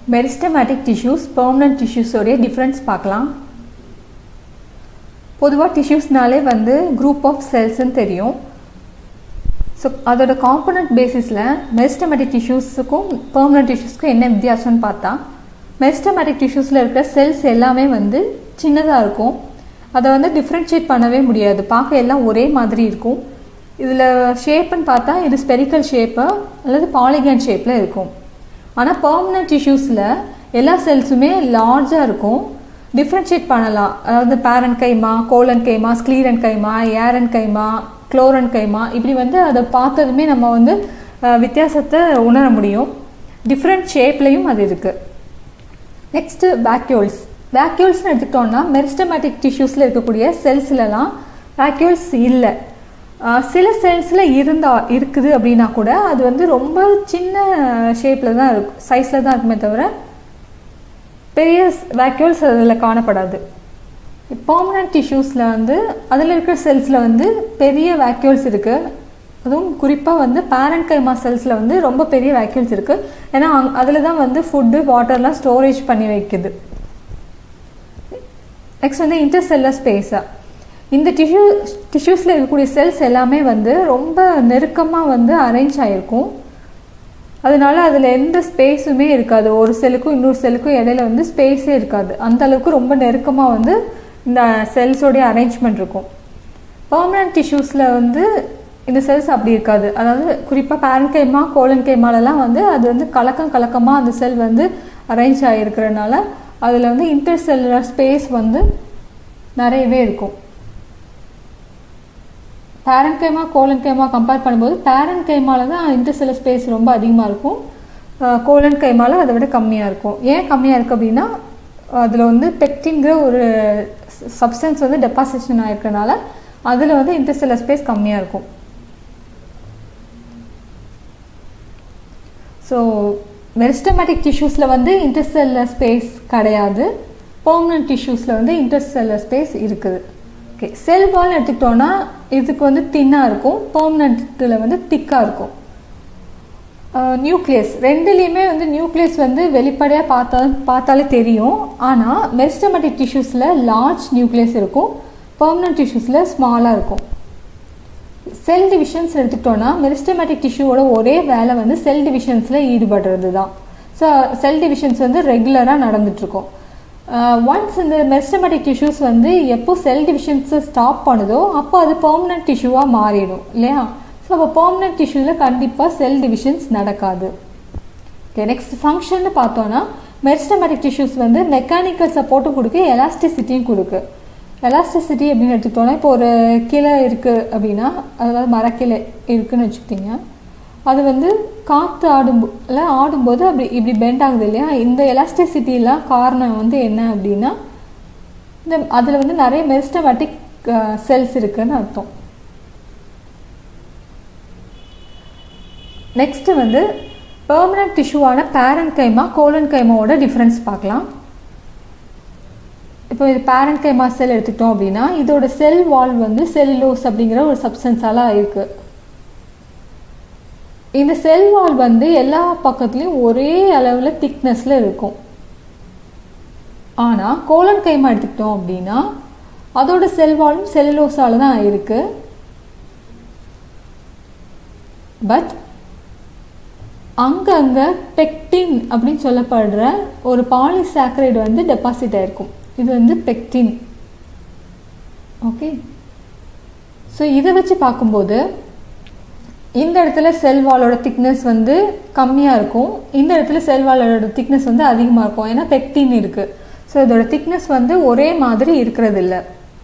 meristematic tissues permanent டிஷ்யூஸோடைய difference பார்க்கலாம் பொதுவாக டிஷ்யூஸ்னாலே வந்து குரூப் ஆஃப் செல்ஸ்ன்னு தெரியும் ஸோ அதோட காம்பனண்ட் பேசிஸில் மெரிஸ்டமேட்டிக் டிஷ்யூஸுக்கும் பெர்மனன்ட் டிஷ்யூஸ்க்கும் என்ன வித்தியாசம்னு பார்த்தா மெரிஸ்டமேட்டிக் டிஷ்யூஸில் இருக்கிற செல்ஸ் எல்லாமே வந்து சின்னதாக இருக்கும் அதை வந்து டிஃப்ரென்ஷியேட் பண்ணவே முடியாது பார்க்க எல்லாம் ஒரே மாதிரி இருக்கும் இதில் ஷேப்புன்னு பார்த்தா இது ஸ்பெரிக்கல் ஷேப்பு அல்லது பாலிகன் ஷேப்பில் இருக்கும் ஆனால் பெர்மனன்ட் டிஷ்யூஸில் எல்லா செல்ஸுமே லார்ஜாக இருக்கும் டிஃப்ரென்ஷியேட் பண்ணலாம் அதாவது பேரன் கைமா கோலன் கைமா ஸ்க்ளீரன் கைமா ஏரன் கைமா குளோரன் கைமா இப்படி வந்து அதை பார்த்ததுமே நம்ம வந்து வித்தியாசத்தை உணர முடியும் டிஃப்ரெண்ட் ஷேப்லேயும் அது இருக்குது நெக்ஸ்ட்டு வேக்யூல்ஸ் வேக்யூல்ஸ்னு எடுத்துக்கிட்டோம்னா மெரிஸ்டமேட்டிக் டிஷ்யூஸில் இருக்கக்கூடிய செல்ஸ்லலாம் வேக்யூல்ஸ் இல்லை சில செல்ஸில் இருந்தா இருக்குது அப்படின்னா கூட அது வந்து ரொம்ப சின்ன ஷேப்பில் தான் இருக்கும் சைஸில் தான் இருக்குமே தவிர பெரிய வேக்யூல்ஸ் அதில் காணப்படாது பர்மனன்ட் டிஷ்யூஸில் வந்து அதில் இருக்கிற செல்ஸில் வந்து பெரிய வேக்யூல்ஸ் இருக்குது அதுவும் குறிப்பாக வந்து பேரண்ட் கைமா செல்ஸில் வந்து ரொம்ப பெரிய வேக்யூல்ஸ் இருக்குது ஏன்னா அங் அதில் தான் வந்து ஃபுட்டு வாட்டர்லாம் ஸ்டோரேஜ் பண்ணி வைக்குது நெக்ஸ்ட் வந்து இன்டர்செல்லர் ஸ்பேஸாக இந்த டிஷ்யூ டிஷ்யூஸில் இருக்கக்கூடிய செல்ஸ் எல்லாமே வந்து ரொம்ப நெருக்கமாக வந்து அரேஞ்ச் ஆகிருக்கும் அதனால அதில் எந்த ஸ்பேஸுமே இருக்காது ஒரு செல்லுக்கும் இன்னொரு செல்லுக்கும் இடையில வந்து ஸ்பேஸே இருக்காது அந்த அளவுக்கு ரொம்ப நெருக்கமாக வந்து இந்த செல்ஸோடைய அரேஞ்ச்மெண்ட் இருக்கும் பர்மனன்ட் டிஷ்யூஸில் வந்து இந்த செல்ஸ் அப்படி இருக்காது அதாவது குறிப்பாக பேரன் கைமா கோலன் கைமாலெல்லாம் வந்து அது வந்து கலக்கம் கலக்கமாக அந்த செல் வந்து அரேஞ்ச் ஆகிருக்கிறதுனால அதில் வந்து இன்டர்செல்லுலர் ஸ்பேஸ் வந்து நிறையவே இருக்கும் parenchyma collenchyma compare பண்ணும்போது பேரண்ட் கைமால தான் இன்டர்செல்லர் ஸ்பேஸ் ரொம்ப அதிகமாக இருக்கும் கோலன் கைமால அதை விட கம்மியாக இருக்கும் ஏன் கம்மியாக இருக்குது அப்படின்னா அதில் வந்து பெக்டின்கிற ஒரு சப்ஸ்டன்ஸ் வந்து டெபாசிஷன் ஆகிருக்கனால அதில் வந்து இன்டர்செல்லர் ஸ்பேஸ் கம்மியாக இருக்கும் ஸோ மெரிஸ்டமேட்டிக் டிஷ்யூஸில் வந்து இன்டர்செல்லர் ஸ்பேஸ் கிடையாது பெர்மனன்ட் டிஷ்யூஸில் வந்து இன்டர்செல்லர் ஸ்பேஸ் இருக்குது ஓகே செல் வால் எடுத்துக்கிட்டோன்னா இதுக்கு வந்து தின்னாக இருக்கும் பெர்மனண்ட்டில் வந்து திக்காக இருக்கும் நியூக்ளியஸ் ரெண்டுலேயுமே வந்து நியூக்ளியஸ் வந்து வெளிப்படையாக பார்த்தா பார்த்தாலே தெரியும் ஆனால் மெரிஸ்டமேட்டிக் டிஷ்யூஸில் லார்ஜ் நியூக்ளியஸ் இருக்கும் பெர்மனன்ட் டிஷ்யூஸில் ஸ்மாலாக இருக்கும் செல் டிவிஷன்ஸ் எடுத்துக்கிட்டோன்னா மெரிஸ்டமேட்டிக் டிஷ்யூவோட ஒரே வேலை வந்து செல் டிவிஷன்ஸில் ஈடுபடுறது தான் ஸோ செல் டிவிஷன்ஸ் வந்து ரெகுலராக நடந்துட்டுருக்கோம் ஒன்ஸ் இந்த மெரிஸ்டமேட்டிக் டிஷ்யூஸ் வந்து எப்போ செல் டிவிஷன்ஸை ஸ்டாப் பண்ணுதோ அப்போ அது பெர்மனன்ட் டிஷ்யூவாக மாறிடும் இல்லையா ஸோ அப்போ பெர்மனன்ட் டிஷ்யூவில் கண்டிப்பாக செல் டிவிஷன்ஸ் நடக்காது ஓகே நெக்ஸ்ட் ஃபங்க்ஷன் பார்த்தோன்னா மெரிஸ்டமேட்டிக் டிஷ்யூஸ் வந்து மெக்கானிக்கல் சப்போர்ட்டும் கொடுக்கு எலாஸ்டிசிட்டியும் கொடுக்கு எலாஸ்டிசிட்டி அப்படின்னு எடுத்துக்கிட்டோன்னா இப்போ ஒரு கிளை இருக்குது அப்படின்னா அதாவது மரக்கிளை இருக்குதுன்னு வச்சுக்கிட்டிங்க அது வந்து காற்று ஆடும்போல ஆடும்போது அப்படி இப்படி பெண்ட் ஆகுது இல்லையா இந்த எலாஸ்டிசிட்டிலாம் காரணம் வந்து என்ன அப்படின்னா இந்த அதில் வந்து நிறைய மெரிஸ்டமேட்டிக் செல்ஸ் இருக்குன்னு அர்த்தம் நெக்ஸ்ட்டு வந்து பெர்மனன்ட் டிஷ்யூவான பேரண்ட் கைமா கோலன் கைமாவோட டிஃப்ரென்ஸ் பார்க்கலாம் இப்போ இது பேரண்ட் கைமா செல் எடுத்துக்கிட்டோம் அப்படின்னா இதோட செல் வால் வந்து செல்லுலோஸ் அப்படிங்கிற ஒரு சப்ஸ்டன்ஸால் இருக்குது இந்த செல் வால் வந்து எல்லா பக்கத்துலேயும் ஒரே அளவில் திக்னஸில் இருக்கும் ஆனால் கோலன் கைமா எடுத்துக்கிட்டோம் அப்படின்னா அதோட செல் வாலும் செல்லுலோஸால் தான் இருக்கு பட் அங்கங்கே பெக்டின் அப்படின்னு சொல்லப்படுற ஒரு பாலிசாக்கரைடு வந்து டெபாசிட் ஆயிருக்கும் இது வந்து பெக்டின் ஓகே ஸோ இதை வச்சு பார்க்கும்போது இந்த இடத்துல செல் வாலோட திக்னஸ் வந்து கம்மியாக இருக்கும் இந்த இடத்துல செல் வாலோட திக்னஸ் வந்து அதிகமாக இருக்கும் ஏன்னா பெக்டின் இருக்குது ஸோ இதோட திக்னஸ் வந்து ஒரே மாதிரி இருக்கிறது இல்லை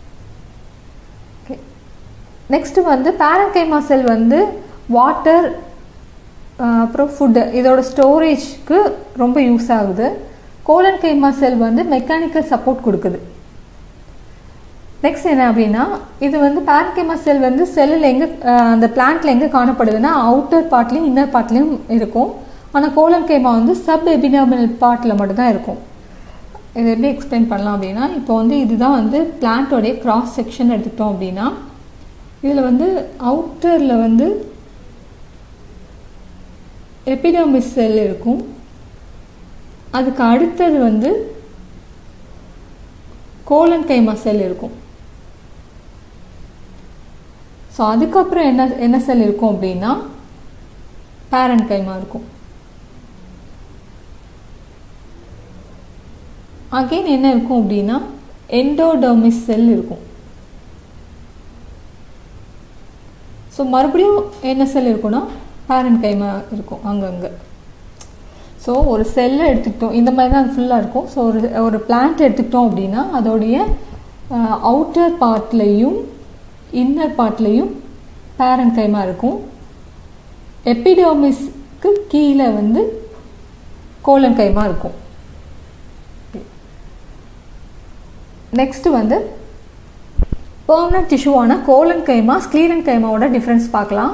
நெக்ஸ்ட்டு வந்து பேரன்கைமா செல் வந்து வாட்டர் அப்புறம் ஃபுட்டு இதோட ஸ்டோரேஜ்க்கு ரொம்ப யூஸ் ஆகுது கோலன் கைமா செல் வந்து மெக்கானிக்கல் சப்போர்ட் கொடுக்குது நெக்ஸ்ட் என்ன அப்படின்னா இது வந்து பேரன்கைமா செல் வந்து செல்லில் எங்கே அந்த பிளான்ட்ல எங்கே காணப்படுதுன்னா அவுட்டர் பார்ட்லேயும் இன்னர் பார்ட்லேயும் இருக்கும் ஆனால் கோலன் கைமா வந்து சப் எபினாமல் பார்ட்டில் மட்டும்தான் இருக்கும் இது எப்படி எக்ஸ்பிளைன் பண்ணலாம் அப்படின்னா இப்போ வந்து இதுதான் வந்து பிளான்ட்டோடைய கிராஸ் செக்ஷன் எடுத்துக்கிட்டோம் அப்படின்னா இதில் வந்து அவுட்டரில் வந்து எபிடமிஸ் செல் இருக்கும் அதுக்கு அடுத்தது வந்து கோலன் கைமா செல் இருக்கும் ஸோ அதுக்கப்புறம் என்ன என்ன செல் இருக்கும் அப்படின்னா பேரண்ட் கைமா இருக்கும் அகெயின் என்ன இருக்கும் அப்படின்னா எண்டோடர்மிஸ் செல் இருக்கும் ஸோ மறுபடியும் என்ன செல் இருக்குன்னா பேரண்ட் கைமா இருக்கும் அங்கங்கே ஸோ ஒரு செல்லை எடுத்துக்கிட்டோம் இந்த மாதிரி தான் அது ஃபுல்லாக இருக்கும் ஸோ ஒரு ஒரு பிளான்ட் எடுத்துக்கிட்டோம் அப்படின்னா அதோடைய அவுட்டர் பார்ட்லேயும் இன்னர் பார்ட்லேயும் பேரண்ட் கைமா இருக்கும் எபிடோமிஸ்க்கு கீழே வந்து கோலன் கைமா இருக்கும் நெக்ஸ்ட்டு வந்து பெர்மனன்ட் டிஷ்யூவான கோலன் கைமா ஸ்க்ளீரன் கைமாவோட டிஃப்ரென்ஸ் பார்க்கலாம்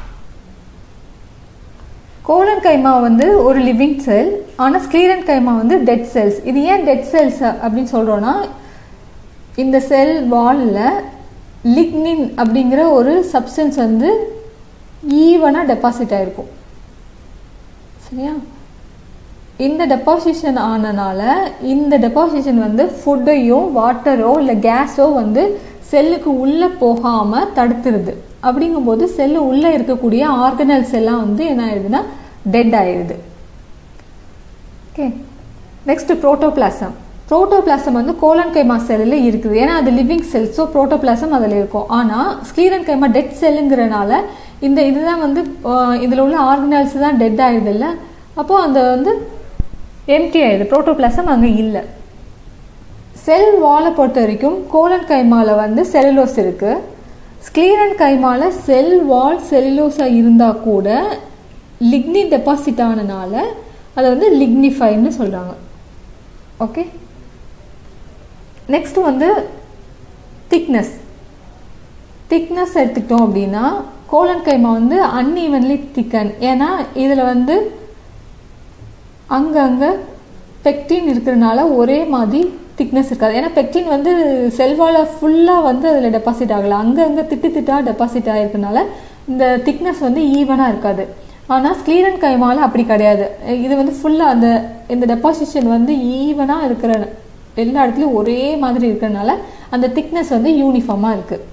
கோலன் கைமா வந்து ஒரு லிவிங் செல் ஆனால் ஸ்க்ளீரன் கைமா வந்து டெட் செல்ஸ் இது ஏன் டெட் செல்ஸ் அப்படின்னு சொல்கிறோன்னா இந்த செல் வாலில் லிக்னின் அப்படிங்கிற ஒரு சப்ஸ்டன்ஸ் வந்து ஈவனாக டெபாசிட் ஆகிருக்கும் சரியா இந்த டெபாசிஷன் ஆனனால இந்த டெபாசிஷன் வந்து ஃபுட்டையோ வாட்டரோ இல்லை கேஸோ வந்து செல்லுக்கு உள்ளே போகாமல் தடுத்துருது அப்படிங்கும்போது செல்லு உள்ளே இருக்கக்கூடிய ஆர்கனல்ஸ் எல்லாம் வந்து என்ன ஆயிடுதுன்னா டெட் ஆயிடுது ஓகே நெக்ஸ்ட் புரோட்டோபிளாசம் புரோட்டோபிளாசம் வந்து கோலன் கைமா செல்லில் இருக்குது ஏன்னா அது லிவிங் செல் ஸோ புரோட்டோபிளாசம் அதில் இருக்கும் ஆனால் ஸ்க்ளீரன் கைமா டெட் செல்லுங்கிறனால இந்த இதுதான் வந்து இதில் உள்ள ஆர்கனல்ஸ் தான் டெட் ஆயிடுது இல்லை அப்போது அந்த வந்து எம்டி ஆயிடுது புரோட்டோபிளாசம் அங்கே இல்லை செல் வாலை பொறுத்த வரைக்கும் கோலன் கைமால வந்து செல்லுலோஸ் இருக்குது ஸ்க்ளீரன் கைமால செல் வால் செல்லுலோஸாக இருந்தால் கூட லிக்னின் டெபாசிட் ஆனனால அதை வந்து லிக்னிஃபைன்னு சொல்கிறாங்க ஓகே நெக்ஸ்ட் வந்து திக்னஸ் திக்னஸ் எடுத்துக்கிட்டோம் அப்படின்னா கோலன் கைமா வந்து அன்ஈவன்லி திக்கன் ஏன்னா இதில் வந்து அங்கங்கே பெக்டின் இருக்கிறனால ஒரே மாதிரி திக்னஸ் இருக்காது ஏன்னா பெக்டின் வந்து செல்வால ஃபுல்லாக வந்து அதில் டெபாசிட் ஆகலை அங்கங்கே திட்டு திட்டாக டெபாசிட் ஆகிருக்கனால இந்த திக்னஸ் வந்து ஈவனாக இருக்காது ஆனால் ஸ்க்ளீரன் கைமால அப்படி கிடையாது இது வந்து ஃபுல்லாக அந்த இந்த டெபாசிஷன் வந்து ஈவனாக இருக்கிற எல்லா இடத்துலையும் ஒரே மாதிரி இருக்கிறனால அந்த திக்னஸ் வந்து யூனிஃபார்மாக இருக்குது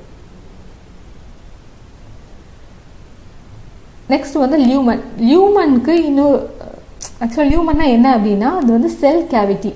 நெக்ஸ்ட் வந்து லியூமன் லியூமனுக்கு இன்னும் ஆக்சுவலாக லியூமன்னா என்ன அப்படின்னா அது வந்து செல் கேவிட்டி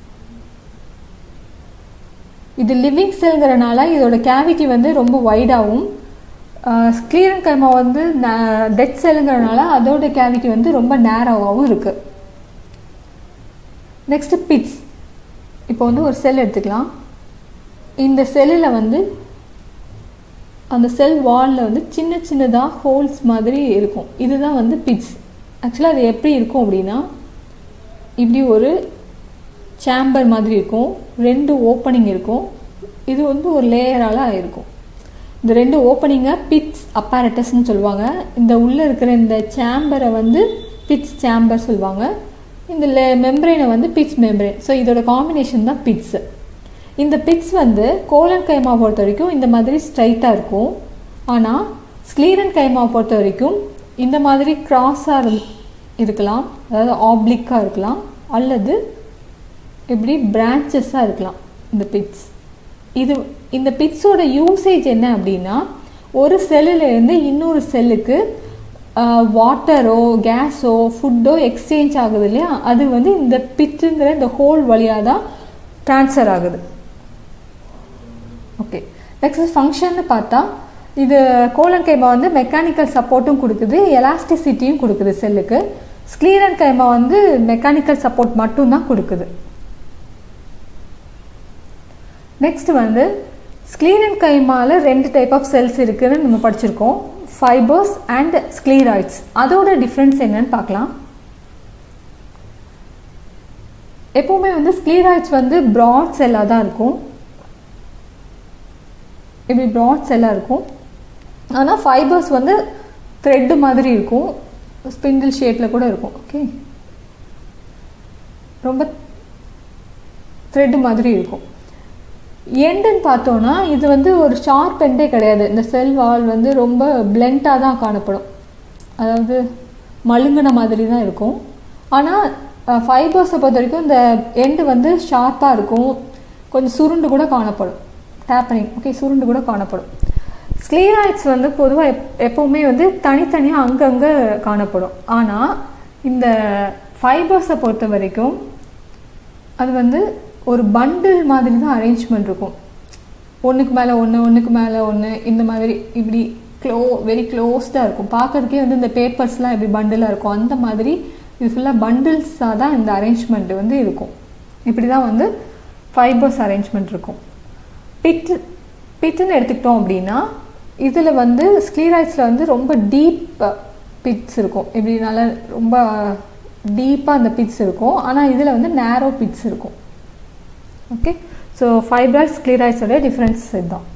இது லிவிங் செல்ங்கிறனால இதோட கேவிட்டி வந்து ரொம்ப வைடாகவும் ஸ்க்ளீரன் கைமா வந்து டெட் செல்லுங்கிறனால அதோட கேவிட்டி வந்து ரொம்ப நேரோவாகவும் இருக்குது நெக்ஸ்ட் பிட்ஸ் இப்போ வந்து ஒரு செல் எடுத்துக்கலாம் இந்த செல்லில் வந்து அந்த செல் வாலில் வந்து சின்ன சின்னதாக ஹோல்ஸ் மாதிரி இருக்கும் இதுதான் வந்து பிட்ஸ் ஆக்சுவலாக அது எப்படி இருக்கும் அப்படின்னா இப்படி ஒரு சேம்பர் மாதிரி இருக்கும் ரெண்டு ஓப்பனிங் இருக்கும் இது வந்து ஒரு லேயரால் இருக்கும் இந்த ரெண்டு ஓப்பனிங்கை பிட்ஸ் அப்பாரட்டஸ்ன்னு சொல்லுவாங்க இந்த உள்ளே இருக்கிற இந்த சேம்பரை வந்து பிட்ஸ் சேம்பர் சொல்லுவாங்க இந்த லே மெம்பரைனை வந்து பிட்ஸ் மெம்பரைன் ஸோ இதோட காம்பினேஷன் தான் பிட்ஸு இந்த பிட்ஸ் வந்து கோலன் கைமா பொறுத்த வரைக்கும் இந்த மாதிரி ஸ்ட்ரைட்டாக இருக்கும் ஆனால் ஸ்க்ளீரன் கைமா பொறுத்த வரைக்கும் இந்த மாதிரி கிராஸாக இருக்கலாம் அதாவது ஆப்ளிக்காக இருக்கலாம் அல்லது இப்படி பிரான்ச்சஸாக இருக்கலாம் இந்த பிட்ஸ் இது இந்த பிட்ஸோட யூசேஜ் என்ன அப்படின்னா ஒரு செல்லுலேருந்து இன்னொரு செல்லுக்கு வாட்டரோ கேஸோ ஃபுட்டோ எக்ஸ்சேஞ்ச் ஆகுது இல்லையா அது வந்து இந்த பிட்டுங்கிற இந்த ஹோல் வழியாக தான் ட்ரான்ஸ்ஃபர் ஆகுது ஓகே நெக்ஸ்ட் ஃபங்க்ஷன்னு பார்த்தா இது கோலன் கைமா வந்து மெக்கானிக்கல் சப்போர்ட்டும் கொடுக்குது எலாஸ்டிசிட்டியும் கொடுக்குது செல்லுக்கு ஸ்க்ளீரன் கைமா வந்து மெக்கானிக்கல் சப்போர்ட் மட்டும்தான் கொடுக்குது நெக்ஸ்ட் வந்து ஸ்க்ளீரன் கைமால ரெண்டு டைப் ஆஃப் செல்ஸ் இருக்குதுன்னு நம்ம படிச்சிருக்கோம் ஃபைபர்ஸ் அண்ட் ஸ்க்ளீராய்ட்ஸ் அதோட டிஃப்ரென்ஸ் என்னன்னு பார்க்கலாம் எப்பவுமே வந்து ஸ்க்ளீராய்ட்ஸ் வந்து ப்ராட் செல்லாக தான் இருக்கும் இப்படி ப்ராட் செல்லாக இருக்கும் ஆனால் ஃபைபர்ஸ் வந்து த்ரெட்டு மாதிரி இருக்கும் ஸ்பிண்டில் ஷேப்பில் கூட இருக்கும் ஓகே ரொம்ப த்ரெட்டு மாதிரி இருக்கும் எண்டுன்னு பார்த்தோன்னா இது வந்து ஒரு ஷார்ப் எண்டே கிடையாது இந்த செல் வால் வந்து ரொம்ப பிளெண்ட்டாக தான் காணப்படும் அதாவது மழுங்கின மாதிரி தான் இருக்கும் ஆனால் ஃபைபர்ஸை பொறுத்த வரைக்கும் இந்த எண்டு வந்து ஷார்ப்பாக இருக்கும் கொஞ்சம் சுருண்டு கூட காணப்படும் டேப்பரிங் ஓகே சுருண்டு கூட காணப்படும் ஸ்க்ளீராய்ட்ஸ் வந்து பொதுவாக எப் எப்போவுமே வந்து தனித்தனியாக அங்கங்கே காணப்படும் ஆனால் இந்த ஃபைபர்ஸை பொறுத்த வரைக்கும் அது வந்து ஒரு பண்டில் மாதிரி தான் அரேஞ்ச்மெண்ட் இருக்கும் ஒன்றுக்கு மேலே ஒன்று ஒன்றுக்கு மேலே ஒன்று இந்த மாதிரி இப்படி க்ளோ வெரி க்ளோஸ்டாக இருக்கும் பார்க்கறதுக்கே வந்து இந்த பேப்பர்ஸ்லாம் எப்படி பண்டிலாக இருக்கும் அந்த மாதிரி இது ஃபுல்லாக பண்டில்ஸாக தான் இந்த அரேஞ்ச்மெண்ட் வந்து இருக்கும் இப்படி தான் வந்து ஃபைபர்ஸ் அரேஞ்ச்மெண்ட் இருக்கும் பிட் பிட்டுன்னு எடுத்துக்கிட்டோம் அப்படின்னா இதில் வந்து ஸ்க்ளீராய்ட்ஸில் வந்து ரொம்ப டீப் பிட்ஸ் இருக்கும் இப்படி நல்லா ரொம்ப டீப்பாக அந்த பிட்ஸ் இருக்கும் ஆனால் இதில் வந்து நேரோ பிட்ஸ் இருக்கும் ஓகே ஸோ ஃபைப்ராய்ட்ஸ் ஸ்க்ளீராய்ட்ஸோட டிஃப்ரென்ஸ் இதுதான்